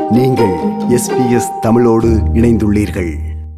நீங்கள் எஸ்பிஎஸ் தமிழோடு இணைந்துள்ளீர்கள்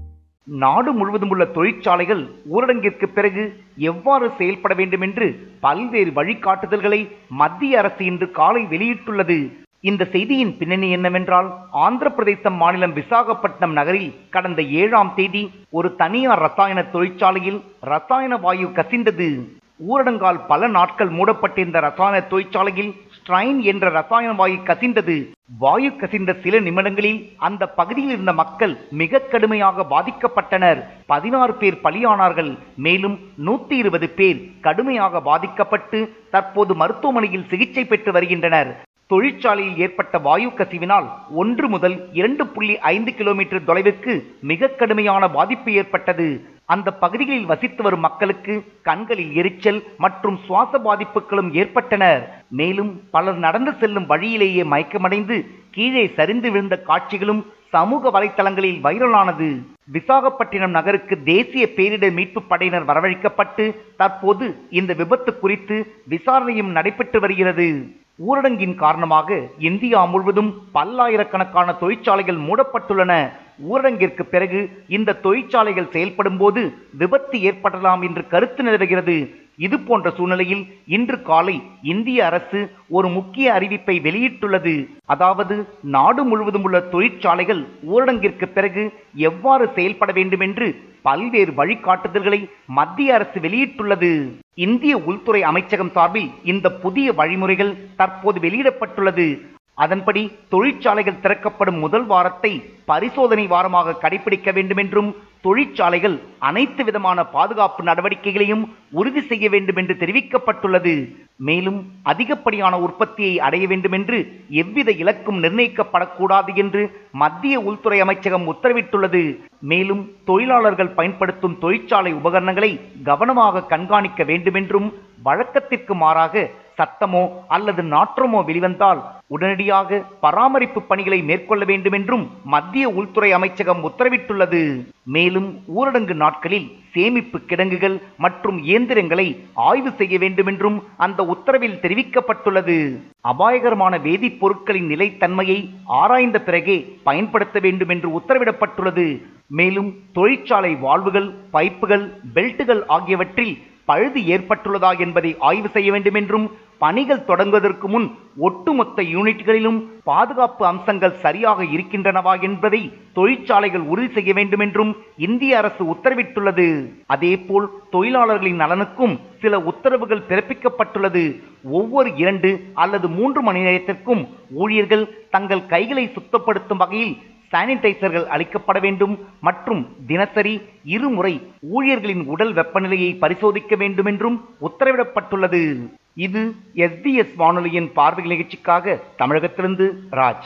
நாடு முழுவதும் உள்ள தொழிற்சாலைகள் ஊரடங்கிற்கு பிறகு எவ்வாறு செயல்பட வேண்டும் என்று பல்வேறு வழிகாட்டுதல்களை மத்திய அரசு இன்று காலை வெளியிட்டுள்ளது இந்த செய்தியின் பின்னணி என்னவென்றால் ஆந்திர பிரதேசம் மாநிலம் விசாகப்பட்டினம் நகரில் கடந்த ஏழாம் தேதி ஒரு தனியார் ரசாயன தொழிற்சாலையில் ரசாயன வாயு கசிந்தது ஊரடங்கால் பல நாட்கள் மூடப்பட்டிருந்த ரசாயன தொழிற்சாலையில் ஸ்ட்ரைன் என்ற ரசாயன வாயு கசிந்தது வாயு கசிந்த சில நிமிடங்களில் அந்த பகுதியில் இருந்த மக்கள் மிக கடுமையாக பாதிக்கப்பட்டனர் பதினாறு பேர் பலியானார்கள் மேலும் நூத்தி இருபது பேர் கடுமையாக பாதிக்கப்பட்டு தற்போது மருத்துவமனையில் சிகிச்சை பெற்று வருகின்றனர் தொழிற்சாலையில் ஏற்பட்ட வாயு கசிவினால் ஒன்று முதல் இரண்டு புள்ளி ஐந்து கிலோமீட்டர் தொலைவிற்கு மிக கடுமையான பாதிப்பு ஏற்பட்டது அந்த பகுதிகளில் வசித்து வரும் மக்களுக்கு கண்களில் எரிச்சல் மற்றும் சுவாச பாதிப்புகளும் ஏற்பட்டன மேலும் பலர் நடந்து செல்லும் வழியிலேயே மயக்கமடைந்து கீழே சரிந்து விழுந்த காட்சிகளும் சமூக வலைத்தளங்களில் வைரலானது விசாகப்பட்டினம் நகருக்கு தேசிய பேரிடர் மீட்பு படையினர் வரவழைக்கப்பட்டு தற்போது இந்த விபத்து குறித்து விசாரணையும் நடைபெற்று வருகிறது ஊரடங்கின் காரணமாக இந்தியா முழுவதும் பல்லாயிரக்கணக்கான தொழிற்சாலைகள் மூடப்பட்டுள்ளன ஊரடங்கிற்கு பிறகு இந்த தொழிற்சாலைகள் செயல்படும் போது விபத்து ஏற்படலாம் என்று கருத்து நிலவுகிறது இது போன்ற சூழ்நிலையில் இன்று காலை இந்திய அரசு ஒரு முக்கிய அறிவிப்பை வெளியிட்டுள்ளது அதாவது நாடு முழுவதும் உள்ள தொழிற்சாலைகள் ஊரடங்கிற்கு பிறகு எவ்வாறு செயல்பட வேண்டும் என்று பல்வேறு வழிகாட்டுதல்களை மத்திய அரசு வெளியிட்டுள்ளது இந்திய உள்துறை அமைச்சகம் சார்பில் இந்த புதிய வழிமுறைகள் தற்போது வெளியிடப்பட்டுள்ளது அதன்படி தொழிற்சாலைகள் திறக்கப்படும் முதல் வாரத்தை பரிசோதனை வாரமாக கடைபிடிக்க வேண்டும் என்றும் தொழிற்சாலைகள் அனைத்து விதமான பாதுகாப்பு நடவடிக்கைகளையும் உறுதி செய்ய வேண்டும் என்று தெரிவிக்கப்பட்டுள்ளது மேலும் அதிகப்படியான உற்பத்தியை அடைய வேண்டும் என்று எவ்வித இலக்கும் நிர்ணயிக்கப்படக்கூடாது என்று மத்திய உள்துறை அமைச்சகம் உத்தரவிட்டுள்ளது மேலும் தொழிலாளர்கள் பயன்படுத்தும் தொழிற்சாலை உபகரணங்களை கவனமாக கண்காணிக்க வேண்டும் என்றும் வழக்கத்திற்கு மாறாக சத்தமோ அல்லது நாற்றமோ வெளிவந்தால் உடனடியாக பராமரிப்பு பணிகளை மேற்கொள்ள வேண்டும் என்றும் மத்திய உள்துறை அமைச்சகம் உத்தரவிட்டுள்ளது மேலும் ஊரடங்கு நாட்களில் சேமிப்பு கிடங்குகள் மற்றும் இயந்திரங்களை ஆய்வு செய்ய வேண்டும் என்றும் அந்த உத்தரவில் தெரிவிக்கப்பட்டுள்ளது அபாயகரமான வேதிப்பொருட்களின் நிலைத்தன்மையை ஆராய்ந்த பிறகே பயன்படுத்த வேண்டும் என்று உத்தரவிடப்பட்டுள்ளது மேலும் தொழிற்சாலை வால்வுகள் பைப்புகள் பெல்ட்டுகள் ஆகியவற்றில் பழுது ஏற்பட்டுள்ளதா என்பதை ஆய்வு செய்ய வேண்டும் என்றும் பணிகள் தொடங்குவதற்கு முன் ஒட்டுமொத்த யூனிட்களிலும் பாதுகாப்பு அம்சங்கள் சரியாக இருக்கின்றனவா என்பதை தொழிற்சாலைகள் உறுதி செய்ய வேண்டும் என்றும் இந்திய அரசு உத்தரவிட்டுள்ளது அதேபோல் தொழிலாளர்களின் நலனுக்கும் சில உத்தரவுகள் பிறப்பிக்கப்பட்டுள்ளது ஒவ்வொரு இரண்டு அல்லது மூன்று மணி நேரத்திற்கும் ஊழியர்கள் தங்கள் கைகளை சுத்தப்படுத்தும் வகையில் சானிடைசர்கள் அளிக்கப்பட வேண்டும் மற்றும் தினசரி இருமுறை ஊழியர்களின் உடல் வெப்பநிலையை பரிசோதிக்க வேண்டும் என்றும் உத்தரவிடப்பட்டுள்ளது இது எஸ்பிஎஸ் வானொலியின் பார்வை நிகழ்ச்சிக்காக தமிழகத்திலிருந்து ராஜ்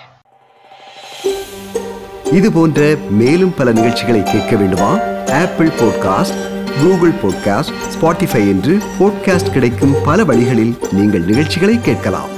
இது போன்ற மேலும் பல நிகழ்ச்சிகளை கேட்க வேண்டுமா Apple podcast Google podcast Spotify என்று பாட்காஸ்ட் கிடைக்கும் பல வழிகளில் நீங்கள் நிகழ்ச்சிகளை கேட்கலாம்